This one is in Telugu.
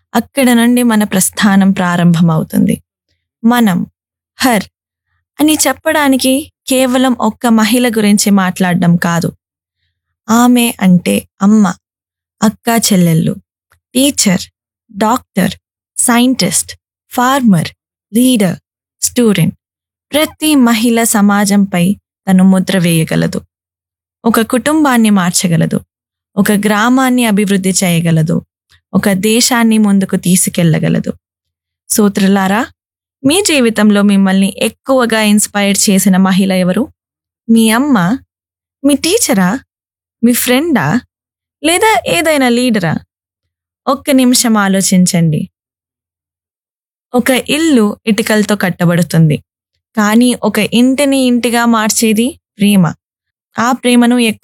అక్కడ నుండి మన ప్రస్థానం ప్రారంభమవుతుంది మనం హర్ అని చెప్పడానికి కేవలం ఒక్క మహిళ గురించి మాట్లాడడం కాదు ఆమె అంటే అమ్మ అక్క చెల్లెళ్ళు teacher doctor scientist farmer leader student ప్రతి మహిళ సమాజంపై తను ముద్ర వేయగలదు ఒక కుటుంబాన్ని మార్చగలదు ఒక గ్రామాన్ని అభివృద్ధి చేయగలదు ఒక దేశాన్ని ముందుకు తీసుకెళ్లగలదు సూత్రులారా మీ జీవితంలో మిమ్మల్ని ఎక్కువగా ఇన్స్పైర్ చేసిన మహిళ ఎవరు మీ అమ్మ మీ టీచరా మీ ఫ్రెండా లేదా ఏదైనా లీడరా ఒక్క నిమిషం ఆలోచించండి ఒక ఇల్లు ఇటుకలతో కట్టబడుతుంది కానీ ఒక ఇంటిని ఇంటిగా మార్చేది ప్రేమ ఆ ప్రేమను ఎక్కువ